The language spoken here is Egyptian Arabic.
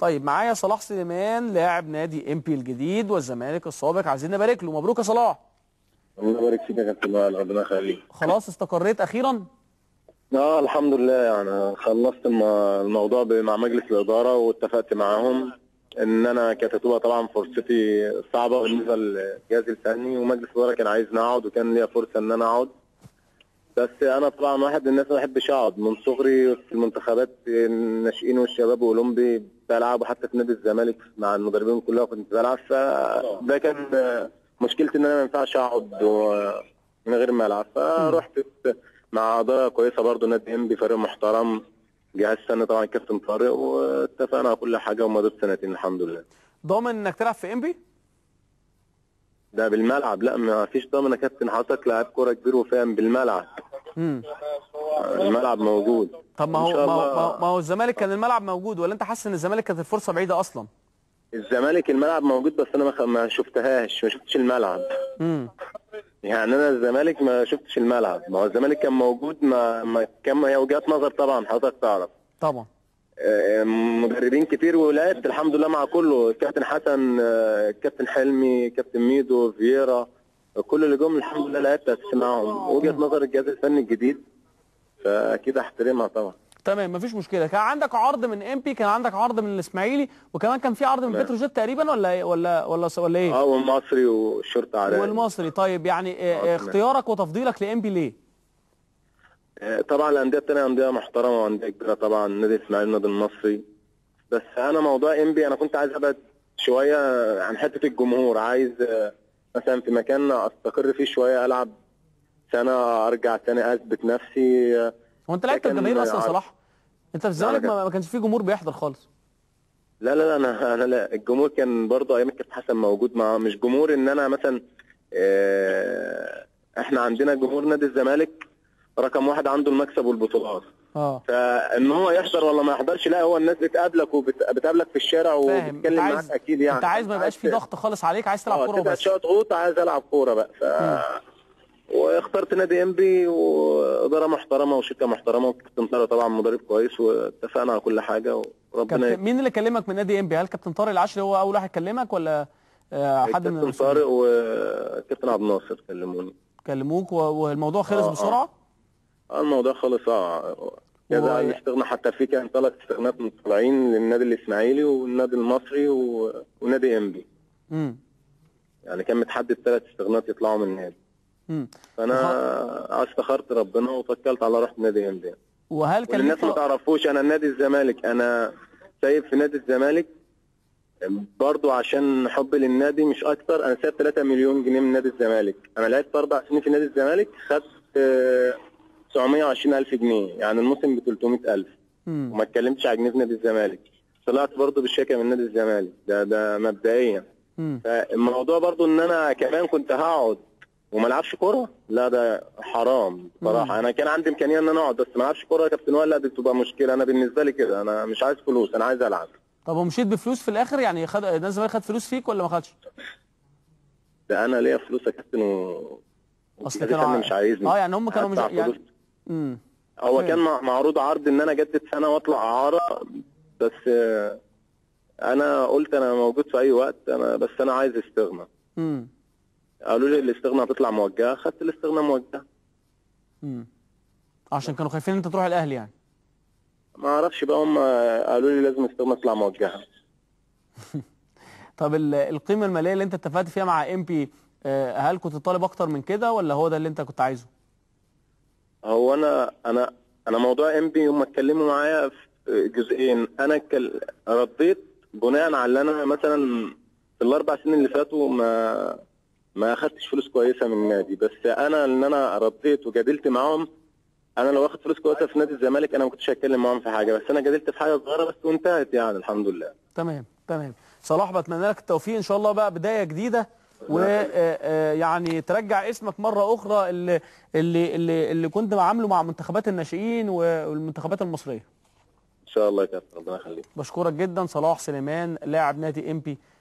طيب معايا صلاح سليمان لاعب نادي امبي الجديد والزمالك السابق عايزين نبارك له مبروك يا صلاح الله يبارك فيك يا كابتن وائل ربنا يخليك خلاص استقريت اخيرا اه الحمد لله يعني خلصت الم- الموضوع ب- مع مجلس الاداره واتفقت معاهم ان انا كانت هتبقى طبعا فرصتي صعبه بالنسبه للجهاز الفني ومجلس الاداره كان عايزني اقعد وكان ليا فرصه ان انا اقعد بس انا طبعا واحد من الناس ما بحبش اقعد من صغري في المنتخبات الناشئين والشباب واولمبي بلعب وحتى في نادي الزمالك مع المدربين كلها كنت بلعب فده كان آه، مشكلتي ان انا ما ينفعش اقعد و- من غير ما العب فرحت مع اداره كويسه برضو نادي انبي فريق محترم جهاز سنه طبعا الكابتن طارق واتفقنا على كل حاجه ومضيت سنتين الحمد لله ضامن انك تلعب في امبي ده بالملعب لا ما فيش ضامن يا كابتن حضرتك لاعب كوره كبير وفاهم بالملعب امم الملعب موجود طب ما إن هو شاء ما هو, الله. ما هو- ما هو الزمالك كان الملعب موجود ولا انت حاسس ان الزمالك كانت الفرصه بعيده اصلا الزمالك الملعب موجود بس انا ما خ- ما شفتهاش ما شفتش الملعب امم يعني انا الزمالك ما شفتش الملعب ما هو الزمالك كان موجود ما, ما كان هي وجهات نظر طبعا حضرتك تعرف طبعا آه، مدربين كتير ولعبت الحمد لله مع كله الكابتن حسن آه، الكابتن حلمي كابتن ميدو فييرا كل اللي جم الحمد لله لعبت اساسي معاهم وجهه نظر الجهاز الفني الجديد فاكيد احترمها طبعا تمام مفيش مشكله كان عندك عرض من امبي كان عندك عرض من الاسماعيلي وكمان كان في عرض من تمام. بتروجيت تقريبا ولا إيه؟ ولا ولا ولا ايه اه والمصري والشرطه عراقي والمصري طيب يعني آه، آه، آه، تمام. اختيارك وتفضيلك لامبي ليه آه، طبعا الانديه التانيه انديه محترمه وانديه كبيره طبعا نادي الاسماعيلي النادي المصري بس انا موضوع انبي انا كنت عايز ابعد شويه عن حته الجمهور عايز آه، مثلا في مكان استقر فيه شويه العب سنه ارجع تاني اثبت نفسي آه، هو انت لعبت لكن الجماهير اصلا يا عارف- صلاح انت في الزمالك لا، ما ما كانش فيه جمهور بيحضر خالص لا لا لا انا انا لا الجمهور كان برضه ايام الكابتن حسن موجود مع مش جمهور ان انا مثلا آه، احنا عندنا جمهور نادي الزمالك رقم واحد عنده المكسب والبطولات اه فان هو يحضر ولا ما يحضرش لا هو الناس بتقابلك وبتقابلك في الشارع فاهم انت وبتتكلم معاك عايز اكيد يعني انت عايز ما يبقاش في ضغط خالص عليك عايز تلعب اه كوره تبقى بس شويه ضغوط عايز العب كوره بقى ف واخترت نادي انبي واداره محترمه وشركه محترمه وكابتن طارق طبعا مدرب كويس واتفقنا على كل حاجه وربنا كابتن مين اللي كلمك من نادي امبي هل كابتن طارق العشري هو اول واحد كلمك ولا آه، حد من كابتن المسؤولين طارق وكابتن عبد الناصر كلموني كلموك و- والموضوع خلص آه، آه. بسرعه اه الموضوع خلص اه و- كذا الاستغناء حتى في كان ثلاث استغناءات مطلعين للنادي الاسماعيلي والنادي المصري و... ونادي انبي امم يعني كان متحدد ثلاث استغناءات يطلعوا من النادي امم فانا استخرت ربنا وتوكلت على رحت نادي انبي وهل كان والناس ليك ما تعرفوش انا نادي الزمالك انا سايب في نادي الزمالك برضو عشان حبي للنادي مش اكتر انا سايب 3 مليون جنيه من نادي الزمالك انا لعبت اربع سنين في نادي الزمالك خدت آه، 920 الف جنيه يعني الموسم ب 300 الف امم وما اتكلمتش على جنيه في نادي الزمالك طلعت برضو بالشيكه من نادي الزمالك ده ده مبدئيا امم فالموضوع برضو ان انا كمان كنت هقعد وما العبش كوره لا ده حرام بصراحه انا كان عندي امكانيه ان انا اقعد بس ما العبش كوره يا كابتن وائل لا دي بتبقى مشكله انا بالنسبه لي كده انا مش عايز فلوس انا عايز العب طب ومشيت بفلوس في الاخر يعني خد نادي الزمالك خد فلوس فيك ولا ما خدش ده انا ليا فلوس يا كابتن و اصل والجهاز كانوا الفني ع- مش عايزني اه يعني هم كانوا مش هدفع يعني فلوس. امم هو فاهم. كان مع- معروض عرض ان انا اجدد سنه واطلع اعاره بس آه، انا قلت انا موجود في اي وقت انا بس انا عايز استغنى امم قالوا لي الاستغنى هتطلع موجهه خدت الاستغنى موجهه امم عشان كانوا خايفين انت تروح الاهلي يعني ما اعرفش بقى هم قالوا لي لازم استغنى تطلع موجهه طب ال- القيمه الماليه اللي انت اتفقت فيها مع امبي هل كنت طالب اكتر من كده ولا هو ده اللي انت كنت عايزه هو انا انا انا موضوع ام بي هم اتكلموا معايا في جزئين انا كل... رديت بناء على اللي انا مثلا في الاربع سنين اللي فاتوا ما ما اخدتش فلوس كويسه من النادي بس انا ان انا رديت وجادلت معاهم انا لو واخد فلوس كويسه في نادي الزمالك انا ما كنتش هتكلم معاهم في حاجه بس انا جادلت في حاجه صغيره بس وانتهت يعني الحمد لله تمام تمام صلاح بتمنى لك التوفيق ان شاء الله بقى بدايه جديده ويعني ترجع اسمك مره اخرى اللي اللي اللي, اللي كنت عامله مع منتخبات الناشئين والمنتخبات المصريه ان شاء الله يا كابتن ربنا يخليك بشكرك جدا صلاح سليمان لاعب نادي امبي